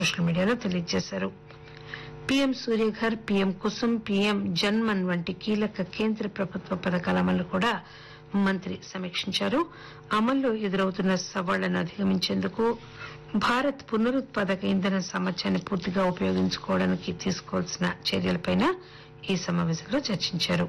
social మీడియాలో తెలియజేశారు PM Suryaghar PM Kusum PM Janman వంటి కీలక కేంద్ర ప్రభుత్వ పథకాల అమలు కూడా మంత్రి సమీక్షించారు అమల్లో ఎదురవుతున్న సవాళ్లను అధిగమించేందుకు భారత్ పునరుత్పాదక ఇంధన సామర్థ్యాన్ని పూర్తిగా ఉపయోగించుకోవడానికి తీసుకోవాల్సిన చర్యలపై ఈ సమావేశంలో చర్చించారు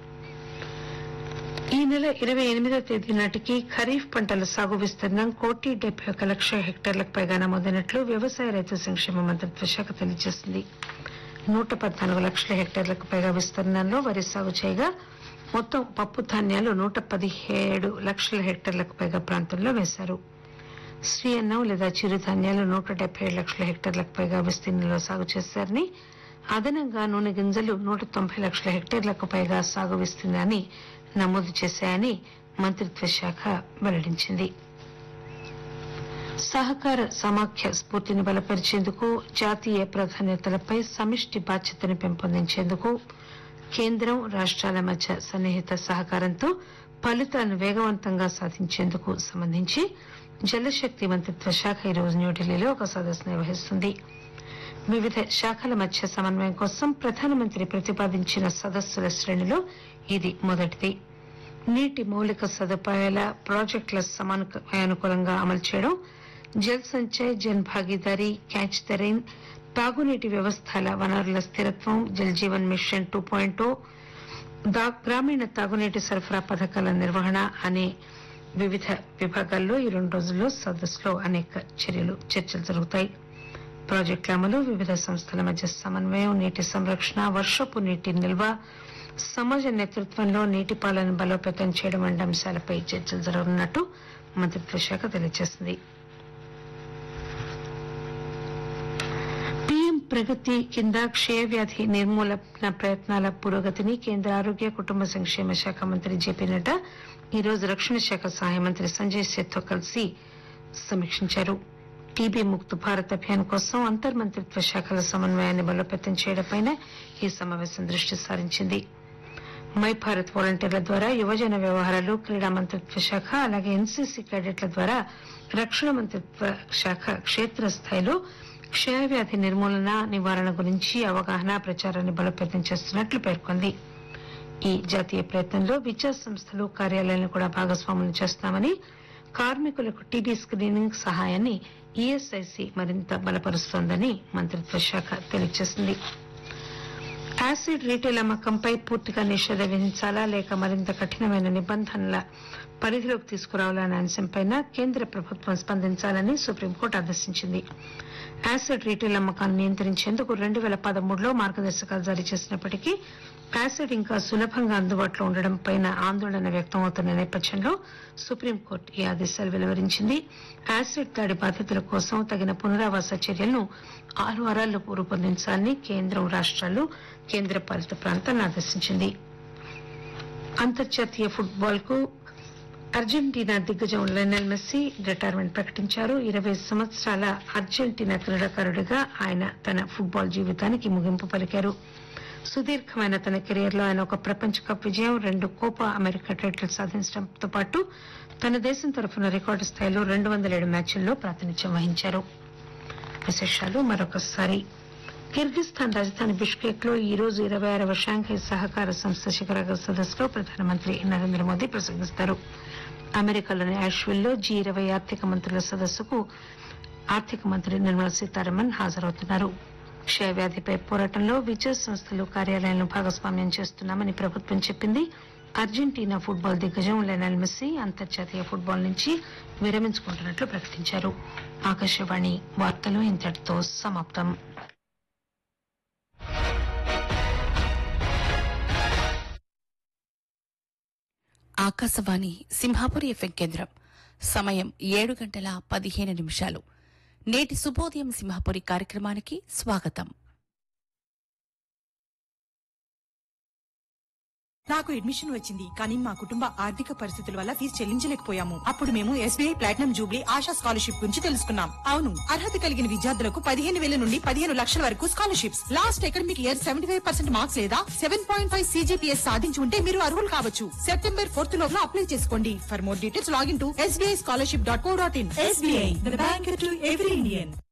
ఈ నెల ఇరవై ఎనిమిదో తేదీ నాటికి ఖరీఫ్ పంటల సాగు విస్తీర్ణం కోటి డెబ్బై ఒక లక్ష హెక్టార్లకు పైగా నమోదైనట్లు వ్యవసాయ రైతు సంక్షేమ మంత్రిత్వ శాఖ తెలియజేసింది నూట పద్నాలుగు లక్షల హెక్టార్లకు పైగా విస్తీర్ణంలో వరి సాగు చేయగా మొత్తం పప్పు ధాన్యాలు నూట పదిహేడు లక్షల హెక్టార్లకు పైగా ప్రాంతంలో వేశారు శ్రీ అన్నం లేదా చిరుధాన్యాలు నూట డెబ్బై ఏడు లక్షల హెక్టార్లకు పైగా విస్తీర్ణంలో సాగు చేశారని అదనంగా నూనె గింజలు నూట తొంభై లక్షల హెక్టార్లకు పైగా సాగు విస్తీర్ణాన్ని నమోదు చేశాయని మంత్రిత్వ శాఖ వెల్లడించింది సహకార సమాఖ్య స్ఫూర్తిని బలపరిచేందుకు జాతీయ ప్రాధాన్యతలపై సమిష్టి బాధ్యతను పెంపొందించేందుకు కేంద్రం రాష్ట్రాల మధ్య సన్నిహిత సహకారంతో ఫలితాలను వేగవంతంగా సాధించేందుకు సంబంధించి జలశక్తి మంత్రిత్వ శాఖ ఈరోజు న్యూఢిల్లీలో ఒక సదస్సు నిర్వహిస్తుంది వివిధ శాఖల మధ్య సమన్వయం కోసం ప్రధానమంత్రి ప్రతిపాదించిన సదస్సుల శ్రేణిలో ఇది మొదటిది నీటి మౌలిక సదుపాయాల ప్రాజెక్టుల సమయానుకూలంగా అమలు చేయడం Jal Sanchay Jan Bhagidari catch the rain తాగునీటి వ్యవస్థల వనరుల స్థిరత్వం Jal Jeevan mission two point గ్రామీణ తాగునీటి సరఫరా పథకాల నిర్వహణ అనే వివిధ విభాగాల్లో ఈ రెండు రోజుల్లో సదస్సులో అనేక చర్యలు చర్చలు జరుగుతాయి ప్రాజెక్టుల అమలు వివిధ సంస్థల మధ్య సమన్వయం నీటి సంరక్షణ వర్షపు నీటి నిల్వ సమాజ నేతృత్వంలో నీటి పాలన బలోపేతం చేయడం వంటి అంశాలపై చర్చలు జరగనున్నట్టు మంత్రిత్వ శాఖ తెలియజేసింది పీఎం ప్రగతి కింద క్షయవ్యాధి నిర్మూలన ప్రయత్నాల పురోగతిని కేంద్ర ఆరోగ్య కుటుంబ సంక్షేమ శాఖ మంత్రి జేపీ నడ్డా ఈ రోజు రక్షణ శాఖ సహాయ మంత్రి సంజయ్ సేత్తో కలిసి సమీక్షించారు టీబీ ముక్త భారత్ అభియాన్ కోసం అంతర్మంత్రిత్వ శాఖల సమన్వయాన్ని బలోపేతం చేయడంపై ఈ సమావేశం దృష్టి సారించింది మై భారత్ వాలంటీర్ల ద్వారా యువజన వ్యవహారాలు క్రీడా మంత్రిత్వ శాఖ అలాగే ఎన్సీసీ క్యాడెట్ల ద్వారా రక్షణ మంత్రిత్వ శాఖ క్షేత్రస్థాయిలో క్షయవ్యాధి నిర్మూలన నివారణ గురించి అవగాహన ప్రచారాన్ని బలోపేతం చేస్తున్నట్లు పేర్కొంది ఈ జాతీయ ప్రయత్నంలో విద్యా సంస్థలు కార్యాలయాలను కూడా భాగస్వాములు చేస్తామని కార్మికులకు టీబీ స్క్రీనింగ్ సహాయాన్ని ఈఎస్ఐసి మరింత బలపరుస్తోందని మంత్రిత్వ శాఖ తెలియజేసింది యాసిడ్ రీటైల్ అమ్మకంపై పూర్తిగా నిషేధం విధించాలా లేక మరింత కఠినమైన నిబంధనల పరిధిలోకి తీసుకురావాలనే అంశంపై కేంద్ర ప్రభుత్వం స్పందించాలని సుప్రీంకోర్టు ఆదేశించింది యాసిడ్ రీటైల్ అమ్మకాన్ని నియంత్రించేందుకు రెండు పేల పదమూడులో మార్గదర్శకాలు జారీ చేసినప్పటికీ యాసిడ్ ఇంకా సులభంగా అందుబాటులో ఉండడంపై ఆందోళన వ్యక్తమవుతున్న నేపథ్యంలో సుప్రీంకోర్టు ఈ ఆదేశాలు వెలువరించింది యాసిడ్ దాడి బాధితుల కోసం తగిన పునరావాస చర్యలను ఆరు వారాల్లో రూపొందించాలని కేంద్రం రాష్ట్రాలు కేంద్ర పాలిత ప్రాంతాలను ఆదేశించింది అంతర్జాతీయ ఫుట్బాల్ కు అర్జెంటీనా దిగ్గజం లెనల్ మెస్సీ రిటైర్మెంట్ ప్రకటించారు ఇరవై సంవత్సరాల అర్జెంటీనా క్రీడాకారుడిగా ఆయన తన ఫుట్బాల్ జీవితానికి ముగింపు పలికారు సుదీర్ఘమైన తన కెరీర్ లో ఆయన ఒక ప్రపంచ కప్ విజయం రెండు కోపా అమెరికా టైటిల్ సాధించడంతో పాటు తన దేశం తరఫున రికార్డు స్థాయిలో రెండు వందల ఏడు మ్యాచ్ల్లో ప్రాతినిధ్యం వహించారు విశేషాలు మరొకసారి కిర్గిస్థాన్ రాజధాని బిష్కేక్ లో ఈ రోజు ఇరవై ఆరవ షాంఘై సహకార సంస్థ శిఖరాగ్ర సదస్సులో ప్రధానమంత్రి నరేంద్ర మోదీ ప్రసంగిస్తారు అమెరికాలోని యాష్విల్లో జీ ఇరవై ఆర్థిక మంత్రుల సదస్సుకు ఆర్థిక మంత్రి నిర్మలా సీతారామన్ హాజరవుతున్నారు క్షయవ్యాధిపై పోరాటంలో విద్యా సంస్థలు కార్యాలయాలను భాగస్వామ్యం చేస్తున్నామని ప్రభుత్వం చెప్పింది అర్జెంటీనా ఫుట్బాల్ దిగ్గజం లెనల్ మెస్సీ అంతర్జాతీయ ఫుట్బాల్ నుంచి విరమించుకుంటున్నట్లు ప్రకటించారు ఆకాశవాణి వార్తలు ఇంతటితో సమాప్తం ఆకాశవాణి సింహాపురి ఎఫ్ఎం కేంద్రం సమయం ఏడు గంటల పదిహేను నిమిషాలు నేటి శుభోదయం సింహాపురి కార్యక్రమానికి స్వాగతం నాకు అడ్మిషన్ వచ్చింది కానీ మా కుటుంబ ఆర్థిక పరిస్థితుల వల్ల ఫీజు చెల్లించలేకపోయాము అప్పుడు మేము SBI platinum jubilee Asha scholarship గురించి తెలుసుకున్నాం అవును అర్హత కలిగిన విద్యార్థులకు పదిహేను వేల నుండి పదిహేను లక్షల వరకు scholarships last academic year seventy five percent marks లేదా సెవెన్ పాయింట్ ఫైవ్ సీజీపీఎస్ సాధించి ఉంటే మీరు అర్హులు కావచ్చు సెప్టెంబర్ ఫోర్త్ లోపల అప్లై చేసుకోండి for more details login to SBI scholarship dot co dot in SBI bank to every Indian